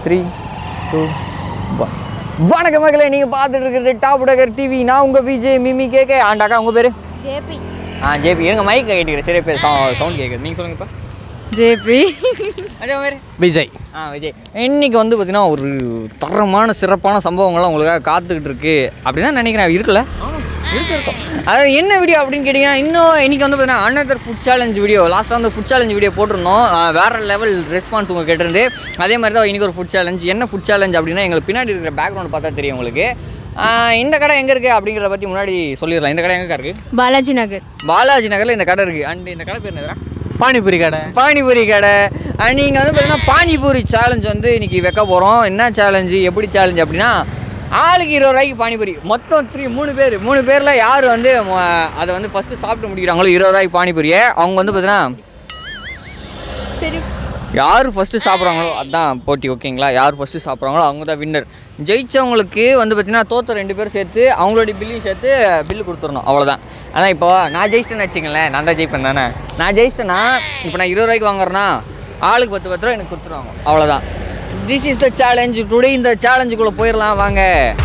three two one வணக்கம் மக்களே நீங்கள் பார்த்துட்டு இருக்கிறது டாப் டகர் டிவி நான் உங்கள் விஜய் மிமி கேகே ஆண்டாக்கா உங்கள் பேர் ஜேபி ஆ ஜேபி இருங்க மைக் கேட்டுக்கிறேன் சரி பேர் சவுண்ட் கேட்குது நீங்கள் சொல்லுங்கப்பா ஜேபி அதே மாதிரி விஜய் ஆ விஜய் இன்னைக்கு வந்து பார்த்தீங்கன்னா ஒரு தரமான சிறப்பான சம்பவங்கள்லாம் உங்களுக்காக காத்துக்கிட்டு இருக்கு அப்படி தான் நினைக்கிறேன் இருக்குல்ல இருக்கு இருக்கும் அதாவது என்ன வீடியோ அப்படின்னு கேட்டிங்கன்னா இன்னும் இன்னைக்கு வந்து பார்த்தீங்கன்னா அனதர் ஃபுட் சேலஞ்ச் வீடியோ லாஸ்ட்டாக வந்து ஃபுட் சேலஞ்ச் வீடியோ போட்டிருந்தோம் ஆ, வேற லெவல் ரெஸ்பான்ஸ் உங்கள் கேட்டிருந்து அதே மாதிரி தான் இன்னைக்கு ஒரு ஃபுட் சேலஞ்ச் என்ன ஃபுட் சேலஞ்ச் அப்படின்னா எங்களுக்கு பின்னாடி இருக்கிற பேக்ரவுண்ட் பார்த்தா தெரியும் உங்களுக்கு ஆ, இந்த கடை எங்கே இருக்குது அப்படிங்கிறத பற்றி முன்னாடி சொல்லிடலாம் இந்த கடை எங்கே இருக்குது பாலாஜி நகர் பாலாஜி நகரில் இந்த கடை இருக்குது அண்ட் இந்த கடை பேர் என்னதுடா பானிபூரி கடை பானிபூரி கடை நீங்கள் வந்து பார்த்தீங்கன்னா பானிபூரி சேலஞ்ச் வந்து இன்னைக்கு வைக்க போகிறோம் என்ன சேலஞ்சு எப்படி சேலஞ்ச் அப்படின்னா ஆளுக்கு இருபது ரூபாய்க்கு பானிபூரி மொத்தம் த்ரீ மூணு பேர் மூணு பேரில் யார் வந்து மொ- அதை வந்து ஃபஸ்ட்டு சாப்பிட்டு முடிக்கிறாங்களோ இருபது ரூபாய்க்கு பானிபூரியை அவங்க வந்து பார்த்தீங்கன்னா சரி யார் ஃபஸ்ட்டு சாப்பிட்றாங்களோ அதான் போட்டி ஓகேங்களா யார் ஃபஸ்ட்டு சாப்பிட்றாங்களோ அவங்க தான் வின்னர் ஜெயிச்சவங்களுக்கு வந்து பார்த்தீங்கன்னா தோத்த ரெண்டு பேரும் சேர்த்து அவங்களுடைய பில்லையும் சேர்த்து பில்லு கொடுத்துடணும் அவ்வளோதான் அதான் இப்போ நான் ஜெயிச்சிட்டேன்னு வச்சுங்களேன் நான் தான் ஜெயிப்பேன் தானே நான் ஜெயிச்சிட்டேன்னா இப்போ நான் இருபது ரூபாய்க்கு வாங்குறேன்னா ஆளுக்கு பத்து பத்து ரூபா எனக்கு கொடுத்துருவாங்க அவ்வளோதான் this is the challenge today இந்த சேலஞ்சுக்குள்ளே போயிடலாம் வாங்க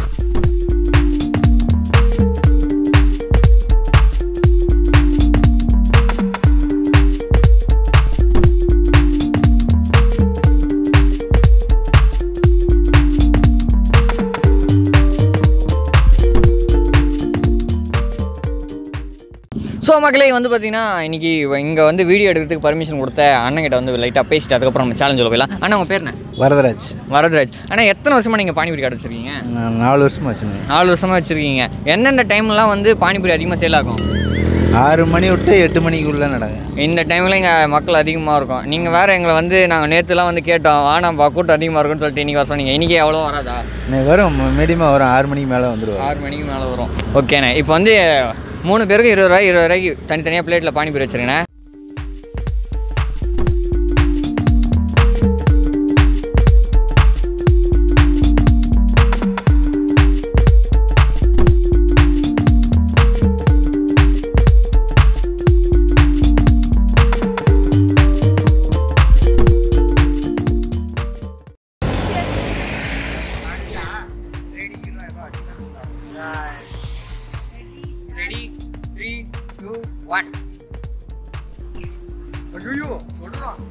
ஸோ மக்களே வந்து பார்த்தீங்கன்னா இன்னைக்கு இங்கே வந்து வீடியோ எடுக்கிறதுக்கு பர்மிஷன் கொடுத்த அண்ணங்கிட்ட வந்து லைட்டாக பேசிட்டு அதுக்கப்புறம் நம்ம சேலஞ்சில் போயிடலாம் அண்ணா உங்கள் பேர் என்ன வரதராஜ் வரதராஜ் அண்ணா எத்தனை வருஷமாக நீங்கள் பானிபூரி கடை வச்சிருக்கீங்க நான் நாலு வருஷமா வச்சுருந்தேன் நாலு வருஷமாக வச்சுருக்கீங்க எந்தெந்த டைம்லாம் வந்து பானிபூரி அதிகமாக சேல் ஆகும் ஆறு மணி விட்டு எட்டு மணிக்குள்ளே நடங்க இந்த டைமில் இங்கே மக்கள் அதிகமாக இருக்கும் நீங்கள் வேறு எங்களை வந்து நாங்கள் நேற்றுலாம் வந்து கேட்டோம் வானாம்பா கூட்டம் அதிகமாக இருக்கும்னு சொல்லிட்டு இன்றைக்கி வர சொன்னீங்க இன்றைக்கி எவ்வளோ வராதா இன்னைக்கு வரும் மீடியமாக வரும் ஆறு மணிக்கு மேலே வந்துடுவார் ஆறு மணிக்கு மேலே வரும் ஓகேண்ணே இப்போ வந்து மூணு பேருக்கு இருபது ரூபாய் இருபது ரூபாய்க்கு தனித்தனியாக பிளேட்டில் பானிபூரி வச்சுருங்கண்ணே ரெடி த்ரீ டூ ஒன் ஐயோ சொல்கிறான்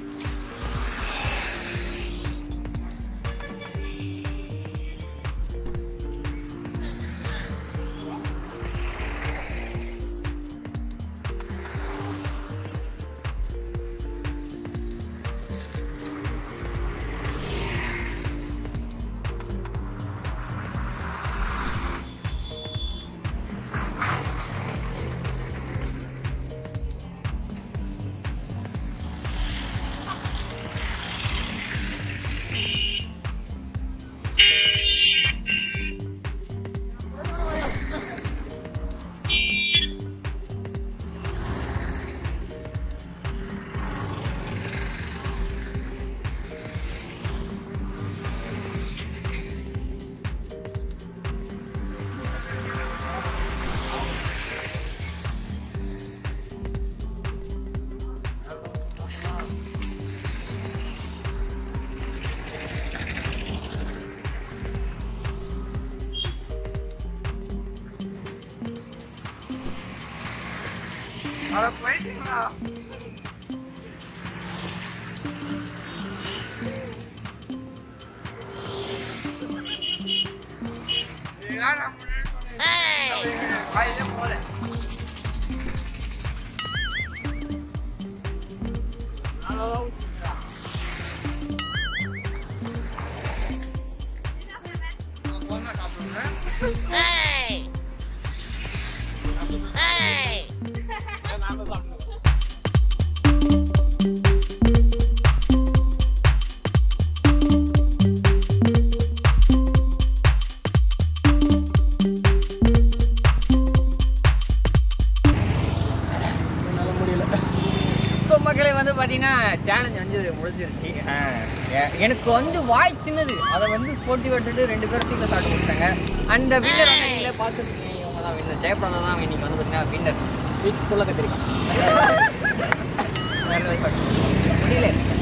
ஸோ மக்களே வந்து பார்த்தீங்கன்னா சேலஞ்ச் வந்து முடிஞ்சிருச்சு ஆ, எ- எனக்கு வந்து வாய் சின்னது அதை வந்து போட்டி விட்டுட்டு ரெண்டு பேரும் சீக்கிரம் சாப்பிட்டு முடிச்சாங்க அந்த வின்னர் வந்து நீங்களே பார்த்துருக்கீங்க இவங்க தான் வின்னர் ஜெயபிரதா தான் இன்னைக்கு வந்து பார்த்தீங்கன்னா வின்னர் வீக்ஸ் குள்ள கத்திரிக்காய் முடியல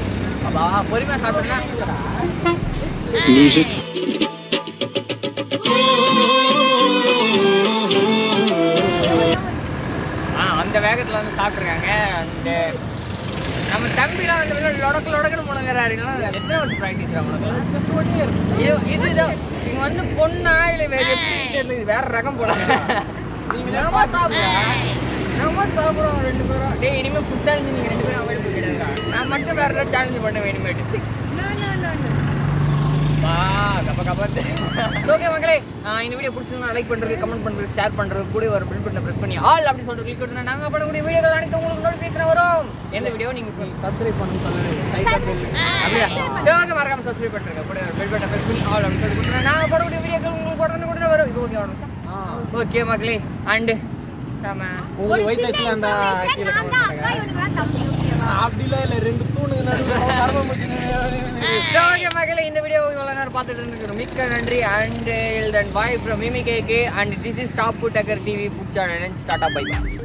அப்பா பொறுமையாக சாப்பிட்டோம்னா ஆ அந்த வேகத்தில் வந்து சாப்பிட்ருக்காங்க அந்த நம்ம தம்பிலாம் வந்து வந்து லொடக்கு லொடக்குன்னு முழங்குறாரு எத்தனை வருஷம் ப்ராக்டிஸ் உனக்கு ஜஸ்ட் ஒன் இயர் இது இதுதான் இவங்க வந்து பொண்ணா இல்லை வேற எப்படி தெரியல இது வேற ரகம் போல நீங்க நம்ம சாப்பிடா நம்ம சாப்பிடுவோம் ரெண்டு பேரும் டேய் இனிமேல் ஃபுட் சேலஞ்சு நீங்கள் ரெண்டு பேரும் அவாய்ட் பண்ணிடுங்க நான் மட்டும் வேற ஏதாவது சேலஞ்சு பண்ணுவேன் இனிமேட்டு வா கப்ப கப்பத்து ஓகே மக்களே ஆ, இந்த வீடியோ பிடிச்சிருந்தா லைக் பண்ணுறது கமெண்ட் பண்ணுறது ஷேர் பண்ணுறது கூட ஒரு பில் பண்ண ப்ரெஸ் பண்ணி ஆல் அப்படி சொல்லிட்டு கிளிக் கொடுத்தா நாங்கள் பண்ணக்கூடிய வீடியோக்கள் அனைத்து உங்களுக்கு நோட்டிஃபிகேஷன் வரும் எந்த வீடியோ நீங்கள் சப்ஸ்கிரைப் பண்ணி சொல்லுங்க அப்படியா சரி ஓகே மறக்காம சப்ஸ்கிரைப் பண்ணுறேங்க கூட பெல் பட்டன் ப்ரெஸ் பண்ணி ஆல் அப்படி சொல்லிட்டு கொடுத்தா நாங்கள் போடக்கூடிய வீடியோக்கள் உங்களுக்கு உடனே உடனே வரும் இப்போ ஓகே வரும் ஓகே மக்களே அண்டு ஆமா உங்களுக்கு ஒயிட் ரைஸ்ல அந்த கீழே அப்படிலாம் இல்லை ரெண்டு தூணுக்கு நடுவில் கரும்பு முடிச்சு ஓகே மக்களே இந்த வீடியோ இவ்வளோ நேரம் பார்த்துட்டு இருந்துருக்கு மிக்க நன்றி அண்ட் தென் பாய் ஃப்ரம் மிமி கேக்கு and this is top Takkar TV food channel start up by